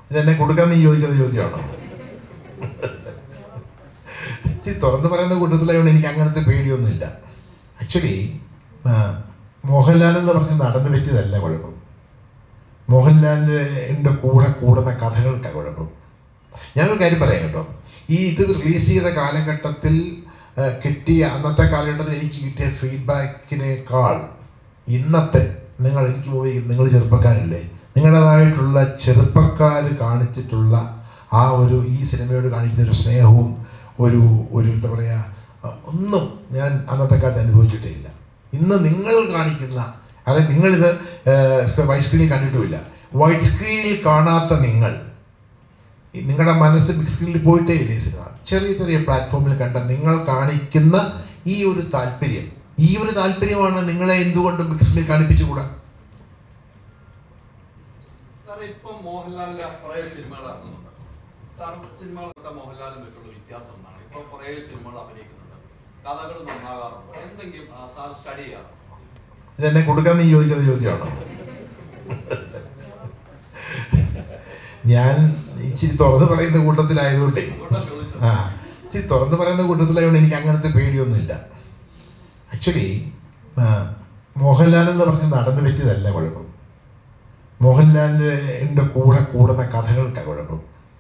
ഇതെന്നെ കൊടുക്കാൻ നീ ചോദിക്കുന്ന ചോദ്യമാണോ ഇച്ചിരി തുറന്ന് പറയുന്ന കൂട്ടത്തിലായതുകൊണ്ട് എനിക്ക് അങ്ങനത്തെ പേടിയൊന്നുമില്ല ആക്ച്വലി മോഹൻലാൽ എന്ന് പറഞ്ഞ് നടന്നു പറ്റിയതല്ല കുഴപ്പം മോഹൻലാലിൻ്റെ കൂടെ കൂടുന്ന കഥകൾക്കാണ് കുഴപ്പം ഞാനൊരു കാര്യം പറയാം കേട്ടോ ഈ ഇത് റിലീസ് ചെയ്ത കാലഘട്ടത്തിൽ ആ, കിട്ടിയ അന്നത്തെ കാലഘട്ടത്തിൽ എനിക്ക് കിട്ടിയ ഫീഡ്ബാക്കിനേക്കാൾ ഇന്നത്തെ നിങ്ങൾ എനിക്ക് പോയി നിങ്ങൾ ചെറുപ്പക്കാരില്ലേ നിങ്ങളുടേതായിട്ടുള്ള ചെറുപ്പക്കാർ കാണിച്ചിട്ടുള്ള ആ ഒരു ഈ സിനിമയോട് കാണിക്കുന്ന ഒരു സ്നേഹവും ഒരു ഒരു എന്താ പറയുക ആ, ഒന്നും ഞാൻ അന്നത്തെ കാലത്ത് അനുഭവിച്ചിട്ടേ ഇല്ല ഇന്ന് നിങ്ങൾ കാണിക്കുന്ന അതായത് നിങ്ങളിത് വൈറ്റ് സ്ക്രീനിൽ കണ്ടിട്ടുമില്ല വൈറ്റ് സ്ക്രീനിൽ കാണാത്ത നിങ്ങൾ ഈ നിങ്ങളുടെ മനസ്സ് ബിഗ് സ്ക്രീനിൽ പോയിട്ടേ ഇല്ല ഈ സിനിമ ചെറിയ ചെറിയ പ്ലാറ്റ്ഫോമിൽ കണ്ട നിങ്ങൾ കാണിക്കുന്ന ഈ ഒരു താല്പര്യം ഈ ഒരു താല്പര്യമാണ് നിങ്ങളെ എന്തുകൊണ്ടും ബിഗ് സ്ക്രീനിൽ കാണിപ്പിച്ചുകൂടാ സാർ ഇപ്പം മോഹൻലാലിന്റെ കുറെ സിനിമകൾ ഇറങ്ങുന്നുണ്ട് സാർ സിനിമകളൊക്കെ മോഹൻലാലും വെച്ചുള്ള വ്യത്യാസം എന്താണ് ഇപ്പൊ കുറെ സിനിമകൾ അഭിനയിക്കുന്നുണ്ട് കഥകൾ നന്നാകാറുണ്ട് എന്തെങ്കിലും ആ, സാർ സ്റ്റഡി ചെയ്യാറുണ്ട് ഇതെന്നെ കൊടുക്കാൻ നീ ചോദിക്കുന്ന ചോദ്യമാണോ ഞാൻ ഇച്ചിരി തുറന്ന് പറയുന്ന കൂട്ടത്തിലായതുകൊണ്ടേ അതുകൊണ്ടാ ചോദിച്ചത് ആ ഇച്ചിരി തുറന്ന് പറയുന്ന കൂട്ടത്തിലായതുകൊണ്ട് എനിക്ക് അങ്ങനത്തെ പേടിയൊന്നുമില്ല ആക്ച്വലി മോഹൻലാൽ എന്ന് പറഞ്ഞ് നടന്നു പറ്റിയതല്ല കുഴപ്പം മോഹൻലാലിൻ്റെ കൂടെ കൂടുന്ന കഥകൾക്കാണ് കുഴപ്പം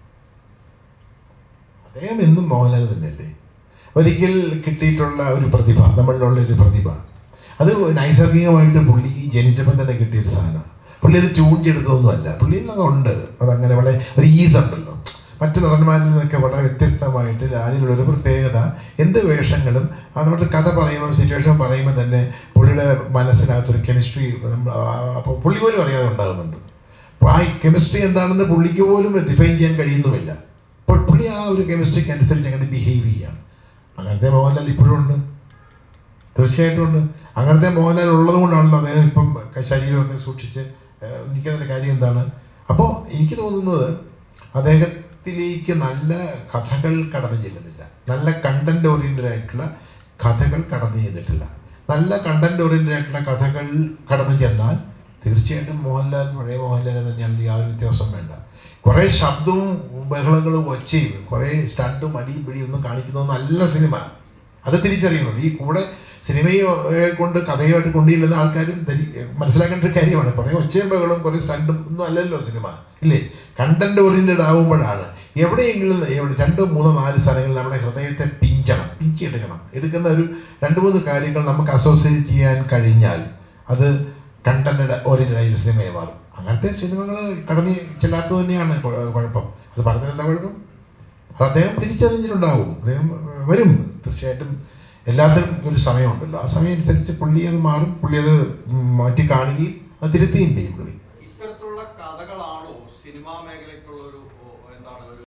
അദ്ദേഹം എന്നും മോഹൻലാൽ തന്നെയല്ലേ ഒരിക്കൽ കിട്ടിയിട്ടുള്ള ഒരു പ്രതിഭ നമ്മളിലുള്ള ഒരു പ്രതിഭ അത് നൈസർഗികമായിട്ട് പുള്ളിക്ക് ജനിച്ചപ്പോൾ തന്നെ കിട്ടിയൊരു സാധനമാണ് പുള്ളി അത് ട്യൂൺ ചെയ്തെടുത്തൊന്നുമല്ല പുള്ളിയിൽ അതുണ്ട് അതങ്ങനെ വളരെ ഒരു ഈസ് ഉണ്ടല്ലോ മറ്റു നടന്മാരിൽ നിന്നൊക്കെ വളരെ വ്യത്യസ്തമായിട്ട് ലാലിലുള്ള ഒരു പ്രത്യേകത എന്ത് വേഷങ്ങളും അത് നമ്മുടെ കഥ പറയുമ്പോൾ സിറ്റുവേഷൻ പറയുമ്പോൾ തന്നെ പുള്ളിയുടെ മനസ്സിനകത്തൊരു കെമിസ്ട്രി അപ്പോൾ പുള്ളി പോലും അറിയാതെ ഉണ്ടാകുന്നുണ്ട് അപ്പോൾ ആ കെമിസ്ട്രി എന്താണെന്ന് പുള്ളിക്ക് പോലും ഡിഫൈൻ ചെയ്യാൻ കഴിയുന്നുമില്ല അപ്പോൾ പുള്ളി ആ ഒരു കെമിസ്ട്രിക്ക് അനുസരിച്ച് അങ്ങനെ ബിഹേവ് ചെയ്യാം അങ്ങനത്തെ മോഹൻലാൽ ഇപ്പോഴും ഉണ്ട് തീർച്ചയായിട്ടും ഉണ്ട് അങ്ങനത്തെ മോഹൻലാൽ ഉള്ളത് കൊണ്ടാണല്ലോ അദ്ദേഹം ഇപ്പം ശരീരമൊക്കെ സൂക്ഷിച്ച് ഏഹ്, നിൽക്കുന്നതിൻ്റെ കാര്യം എന്താണ് അപ്പോൾ എനിക്ക് തോന്നുന്നത് അദ്ദേഹത്തിലേക്ക് നല്ല കഥകൾ കടന്നു ചെല്ലുന്നില്ല നല്ല കണ്ടന്റ് ഓറിയൻറ്റഡ് ആയിട്ടുള്ള കഥകൾ കടന്നു ചെന്നിട്ടില്ല നല്ല കണ്ടന്റ് ഓറിയൻറ്റഡ് ആയിട്ടുള്ള കഥകൾ കടന്നു ചെന്നാൽ തീർച്ചയായിട്ടും മോഹൻലാൽ പഴയ മോഹൻലാൽ തന്നെയാണ് യാതൊരു വ്യത്യാസം വേണ്ട കുറേ ശബ്ദവും ബഹളങ്ങളും ഒച്ചയും കുറേ സ്റ്റണ്ടും അടിയും പിടിയും ഒന്നും കാണിക്കുന്നതൊന്നും നല്ല സിനിമ അത് തിരിച്ചറിയുന്നത് ഈ കൂടെ സിനിമയെ ഏഹ്, കൊണ്ട് കഥയുമായിട്ട് കൊണ്ടുചെല്ലുന്ന ആൾക്കാരും ധരി- മനസ്സിലാക്കേണ്ട ഒരു കാര്യമാണ് കുറേ ഒച്ചയും ബഹളവും കുറേ സ്റ്റണ്ടും ഒന്നും അല്ലല്ലോ സിനിമ ഇല്ലേ കണ്ടന്റ് ഓറിയൻറ്റഡ് ആവുമ്പോഴാണ് എവിടെയെങ്കിലും എവിടെ രണ്ടോ മൂന്നോ നാല് സ്ഥലങ്ങളിൽ നമ്മുടെ ഹൃദയത്തെ പിഞ്ചണം പിഞ്ചി എടുക്കണം എടുക്കുന്ന ഒരു രണ്ട് മൂന്ന് കാര്യങ്ങൾ നമുക്ക് അസോസിയേറ്റ് ചെയ്യാൻ കഴിഞ്ഞാൽ അത് കണ്ടന്റ് ഓറിയൻറ്റഡ് ആയ ഒരു സിനിമയെ മാറും അങ്ങനത്തെ സിനിമകൾ കടന്ന് ചെല്ലാത്തത് തന്നെയാണ് കുഴ- കുഴപ്പം അത് പറഞ്ഞതെന്താ കുഴപ്പം അത് അദ്ദേഹം തിരിച്ചറിഞ്ഞിട്ടുണ്ടാവും അദ്ദേഹം ഏഹ്, വരും തീർച്ചയായിട്ടും എല്ലാത്തിനും ഒരു സമയമുണ്ടല്ലോ ആ സമയം അനുസരിച്ച് പുള്ളി അത് മാറും പുള്ളി അത് ഉം, മാറ്റി കാണുകയും അത് തിരുത്തുകയും ചെയ്യും പുള്ളി ഇത്തരത്തിലുള്ള കഥകളാണോ സിനിമാ മേഖലയ്ക്കുള്ള ഒരു ഓ, എന്താണ് ഒരു